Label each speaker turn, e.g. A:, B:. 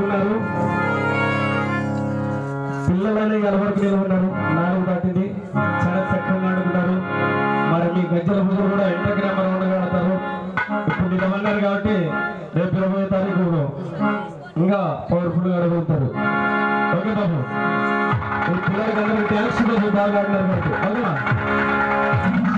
A: ఆడుకున్నారు పిల్లలని గలవరకు నిలబడ్డారు నాలుగు దాటింది చాలా చక్కగా ఆడుకున్నారు మరి మీ గజ్జల పూజలు కూడా ఇంటగ్రామ రౌండ్ ఆడతారు ఇప్పుడు నిలబడినారు కాబట్టి రేపు ఇరవై తారీఖు ఇంకా పవర్ఫుల్ గా ఆడగలుగుతారు ఓకే బాబు ఈ పిల్లలకి అందరూ డ్యాన్స్ కూడా బాగా ఆడినారు కాబట్టి ఓకేనా